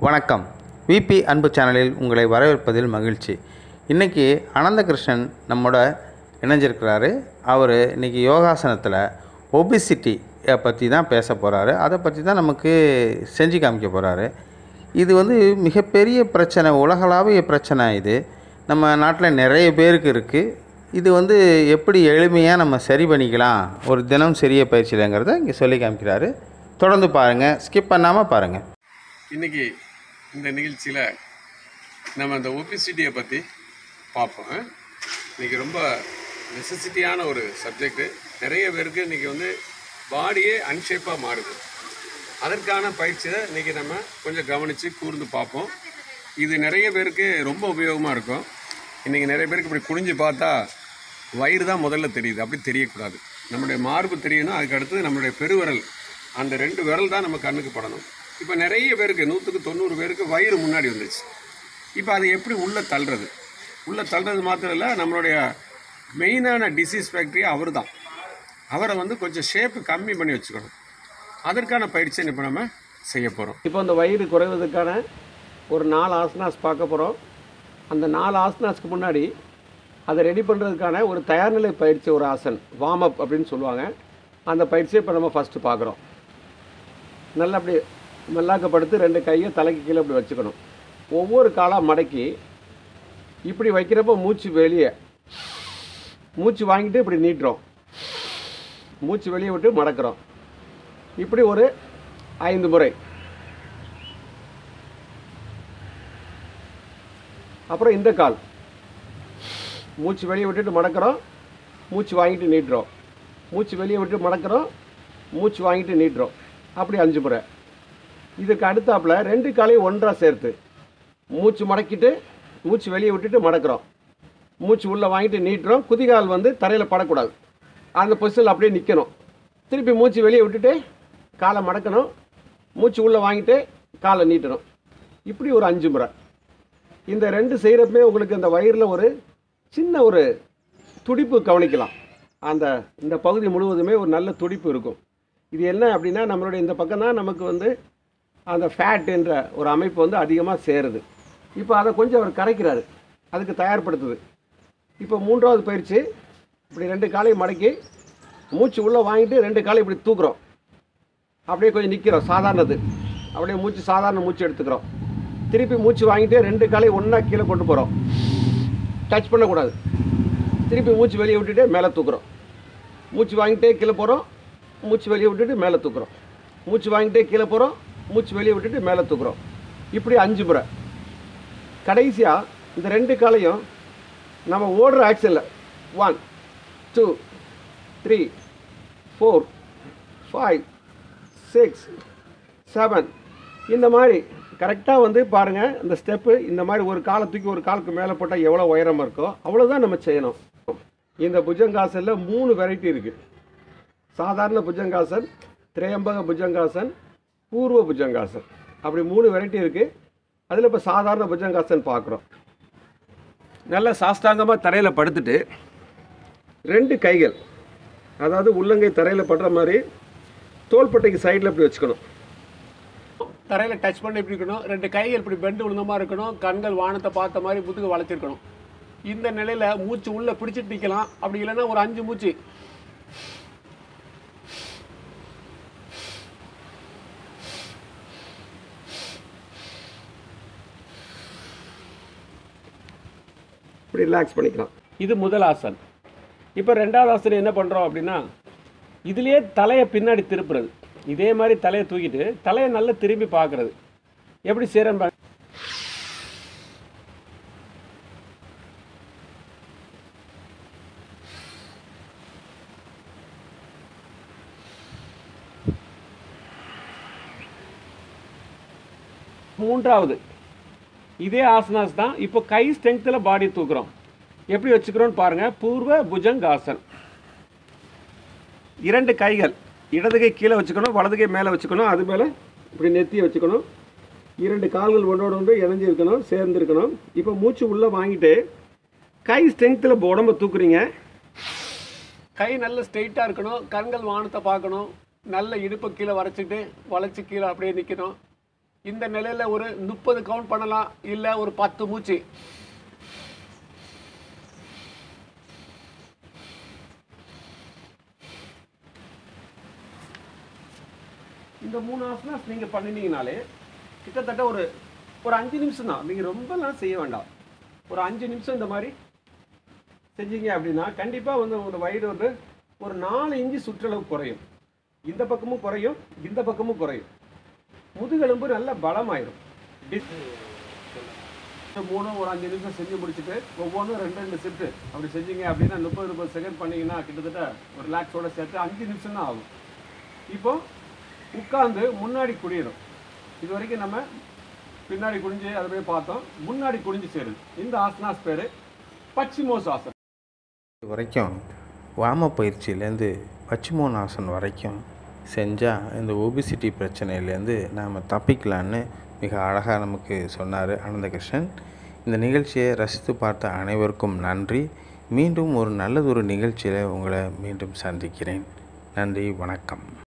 வணக்கம் விபி அன்பு சேனலில் உங்களை வரவேற்பதில் மகிழ்ச்சி இன்றைக்கி அனந்தகிருஷ்ணன் நம்மோட இணைஞ்சிருக்கிறாரு அவர் இன்றைக்கி யோகாசனத்தில் ஒபிசிட்டி பற்றி தான் பேச போகிறாரு அதை பற்றி தான் நமக்கு செஞ்சு காமிக்க போகிறாரு இது வந்து மிகப்பெரிய பிரச்சனை உலகளாவிய பிரச்சனை இது நம்ம நாட்டில் நிறைய பேருக்கு இருக்குது இது வந்து எப்படி எளிமையாக நம்ம சரி பண்ணிக்கலாம் ஒரு தினம் சரிய பயிற்சியிலங்கிறத இங்கே சொல்லி காமிக்கிறாரு தொடர்ந்து பாருங்கள் ஸ்கிப் பண்ணாமல் பாருங்கள் இன்னைக்கு இந்த நிகழ்ச்சியில் நம்ம அந்த ஒபிசிட்டியை பற்றி பார்ப்போம் இன்னைக்கு ரொம்ப நெசசிட்டியான ஒரு சப்ஜெக்ட்டு நிறைய பேருக்கு இன்னைக்கு வந்து பாடியே அன்ஷேப்பாக மாறுது அதற்கான பயிற்சியை இன்னைக்கு நம்ம கொஞ்சம் கவனித்து கூர்ந்து பார்ப்போம் இது நிறைய பேருக்கு ரொம்ப உபயோகமாக இருக்கும் இன்றைக்கி நிறைய பேருக்கு இப்படி குனிஞ்சு பார்த்தா வயிறு தான் முதல்ல தெரியுது அப்படி தெரியக்கூடாது நம்முடைய மார்பு தெரியணும் அதுக்கு அடுத்தது நம்மளுடைய பெருவிரல் அந்த ரெண்டு விரல் தான் நம்ம கண்ணுக்கு படணும் இப்போ நிறைய பேருக்கு நூற்றுக்கு தொண்ணூறு பேருக்கு வயிறு முன்னாடி வந்துச்சு இப்போ அதை எப்படி உள்ளே தள்ளுறது உள்ளே தள்ளுறது மாத்திரம் இல்லை நம்மளுடைய மெயினான டிசீஸ் ஃபேக்ட்ரி அவர் தான் அவரை வந்து கொஞ்சம் ஷேப்பு கம்மி பண்ணி வச்சுக்கணும் அதற்கான பயிற்சியை இப்போ நம்ம செய்ய போகிறோம் இப்போ இந்த வயிறு குறைவதற்கான ஒரு நாலு ஆசனாஸ் பார்க்க போகிறோம் அந்த நாலு ஆசனாஸ்க்கு முன்னாடி அதை ரெடி பண்ணுறதுக்கான ஒரு தயார்நிலை பயிற்சி ஒரு ஆசன் வார்ம் அப் அப்படின்னு சொல்லுவாங்க அந்த பயிற்சியை இப்போ நம்ம ஃபஸ்ட்டு பார்க்குறோம் நல்லா அப்படி மெல்லாக்கப்படுத்து ரெண்டு கையை தலைக்கு கீழே அப்படி வச்சுக்கணும் ஒவ்வொரு காலாக மடக்கி இப்படி வைக்கிறப்போ மூச்சு வெளியே மூச்சு வாங்கிட்டு இப்படி நீட்டுறோம் மூச்சு வெளியே விட்டு மடக்கிறோம் இப்படி ஒரு ஐந்து முறை அப்புறம் இந்த கால் மூச்சு வெளியே விட்டுட்டு மடக்கிறோம் மூச்சு வாங்கிட்டு நீட்டுறோம் மூச்சு வெளியே விட்டு மடக்கிறோம் மூச்சு வாங்கிட்டு நீட்டுறோம் அப்படி அஞ்சு முறை இதுக்கு அடுத்தாப்புல ரெண்டு காலையும் ஒன்றாக சேர்த்து மூச்சு மடக்கிட்டு மூச்சு வெளியே விட்டுட்டு மடக்கிறோம் மூச்சு உள்ளே வாங்கிட்டு நீட்டுறோம் குதிகால் வந்து தரையில் படக்கூடாது அந்த பொசிஷனில் அப்படியே நிற்கணும் திருப்பி மூச்சு வெளியே விட்டுட்டு காலை மடக்கணும் மூச்சு உள்ளே வாங்கிட்டு காலை நீட்டணும் இப்படி ஒரு அஞ்சு முறை இந்த ரெண்டு செய்கிறப்பமே உங்களுக்கு இந்த வயிறில் ஒரு சின்ன ஒரு துடிப்பு கவனிக்கலாம் அந்த இந்த பகுதி முழுவதுமே ஒரு நல்ல துடிப்பு இருக்கும் இது என்ன அப்படின்னா நம்மளுடைய இந்த பக்கம் தான் நமக்கு வந்து அந்த ஃபேட் என்ற ஒரு அமைப்பு வந்து அதிகமாக சேருது இப்போ அதை கொஞ்சம் அவர் கரைக்கிறாரு அதுக்கு தயார்படுத்துது இப்போ மூன்றாவது பயிற்சி இப்படி ரெண்டு காலையும் மடக்கி மூச்சு உள்ளே வாங்கிட்டு ரெண்டு காலை இப்படி தூக்குறோம் அப்படியே கொஞ்சம் நிற்கிறோம் சாதாரணது அப்படியே மூச்சு சாதாரண மூச்சு எடுத்துக்கிறோம் திருப்பி மூச்சு வாங்கிட்டு ரெண்டு காலை ஒன்றா கீழே கொண்டு போகிறோம் டச் பண்ணக்கூடாது திருப்பி மூச்சு வெளியே விட்டுட்டு மேலே தூக்குறோம் மூச்சு வாங்கிட்டே கீழே போகிறோம் மூச்சு வெளியே விட்டுட்டு மேலே தூக்குறோம் மூச்சு வாங்கிட்டே கீழே போகிறோம் மூச்சு வெளியே விட்டுட்டு மேலே தூக்குறோம் இப்படி அஞ்சு முறை கடைசியாக இந்த ரெண்டு காலையும் நம்ம ஓடுற ஆக்சனில் one two three four five six seven இந்த மாதிரி கரெக்டாக வந்து பாருங்கள் இந்த ஸ்டெப்பு இந்த மாதிரி ஒரு காலை தூக்கி ஒரு காலுக்கு மேலே போட்டால் எவ்வளோ உயரமாக இருக்கோ அவ்வளோதான் நம்ம செய்யணும் இந்த புஜங்காசனில் மூணு வெரைட்டி இருக்குது சாதாரண புஜங்காசன் திரையம்பக புஜங்காசன் பூர்வ புஜங்காசன் அப்படி மூணு வெரைட்டி இருக்குது அதில் இப்போ சாதாரண புஜங்காசன் பார்க்குறோம் நல்லா சாஸ்தாங்கமாக தரையில் படுத்துட்டு ரெண்டு கைகள் அதாவது உள்ளங்கை தரையில் படுற மாதிரி தோள்பட்டைக்கு சைடில் இப்படி வச்சுக்கணும் தரையில் டச் பண்ணி இப்படி இருக்கணும் ரெண்டு கைகள் இப்படி பெண்டு விழுந்த மாதிரி இருக்கணும் கண்கள் வானத்தை பார்த்த மாதிரி முதுகு வளைச்சிருக்கணும் இந்த நிலையில் மூச்சு உள்ளே பிடிச்சிட்டு நிற்கலாம் அப்படி இல்லைன்னா ஒரு அஞ்சு மூச்சு இப்படி ரிலாக்ஸ் பண்ணிக்கலாம் இது முதல் ஆசன் இப்போ ரெண்டாவது ஆசனம் என்ன பண்ணுறோம் அப்படின்னா இதுலேயே தலையை பின்னாடி திருப்புறது இதே மாதிரி தலையை தூக்கிட்டு தலையை நல்லா திரும்பி பார்க்குறது எப்படி செய்கிறேன் பா மூன்றாவது இதே ஆசனாஸ் தான் இப்போ கை ஸ்ட்ரெங்த்தில் பாடி தூக்குறோம் எப்படி வச்சுக்கிறோன்னு பாருங்கள் பூர்வ புஜங்காசன் இரண்டு கைகள் இடது கை கீழே வச்சுக்கணும் வலது கை மேலே வச்சுக்கணும் அது மேலே இப்படி நெத்தியை வச்சுக்கணும் இரண்டு கால்கள் ஒன்றோட ஒன்று இணைஞ்சு இருக்கணும் சேர்ந்து இருக்கணும் இப்போ மூச்சு உள்ளே வாங்கிட்டு கை ஸ்ட்ரெங்த்தில் உடம்ப தூக்குறீங்க கை நல்ல ஸ்ட்ரெயிட்டாக இருக்கணும் கண்கள் வானத்தை பார்க்கணும் நல்ல இடுப்பை கீழே வரைச்சிட்டு வளைச்சி கீழே அப்படியே நிற்கணும் இந்த நிலையில் ஒரு முப்பது கவுண்ட் பண்ணலாம் இல்லை ஒரு பத்து மூச்சு இந்த மூணு ஆசனாஸ் நீங்கள் பண்ணினீங்கனாலே கிட்டத்தட்ட ஒரு ஒரு அஞ்சு நிமிஷம் தான் நீங்கள் ரொம்பலாம் செய்ய வேண்டாம் ஒரு அஞ்சு நிமிஷம் இந்த மாதிரி செஞ்சீங்க அப்படின்னா கண்டிப்பாக வந்து உங்களோட வயிறு வந்து ஒரு நாலு இன்ச்சு சுற்றளவு குறையும் இந்த பக்கமும் குறையும் இந்த பக்கமும் குறையும் முதுகெலும்பு நல்ல பலமாயிரும் டி- இந்த மூணும் ஒரு அஞ்சு நிமிஷம் செஞ்சு முடிச்சுட்டு ஒவ்வொன்றும் ரெண்டு ரெண்டு செட்டு அப்படி செஞ்சீங்க அப்படின்னா முப்பது முப்பது செகண்ட் பண்ணீங்கன்னா கிட்டத்தட்ட ஒரு ரிலாக்ஸோட சேர்த்து அஞ்சு நிமிஷம் தான் ஆகும் இப்போ உட்காந்து முன்னாடி குடியணும் இது வரைக்கும் நம்ம பின்னாடி குனிஞ்சு அதை போய் பார்த்தோம் முன்னாடி குனிஞ்சு சேருது இந்த ஆசனாஸ் பேர் பச்சிமோஸ் ஆசனம் இது வரைக்கும் வாம பயிற்சியிலேருந்து பச்சிமோனாசன் வரைக்கும் செஞ்சால் இந்த ஒபிசிட்டி பிரச்சனையிலேருந்து நாம் தப்பிக்கலான்னு மிக அழகாக நமக்கு சொன்னார் அனந்தகிருஷ்ணன் இந்த நிகழ்ச்சியை ரசித்து பார்த்த அனைவருக்கும் நன்றி மீண்டும் ஒரு நல்லதொரு நிகழ்ச்சியில் உங்களை மீண்டும் சந்திக்கிறேன் நன்றி வணக்கம்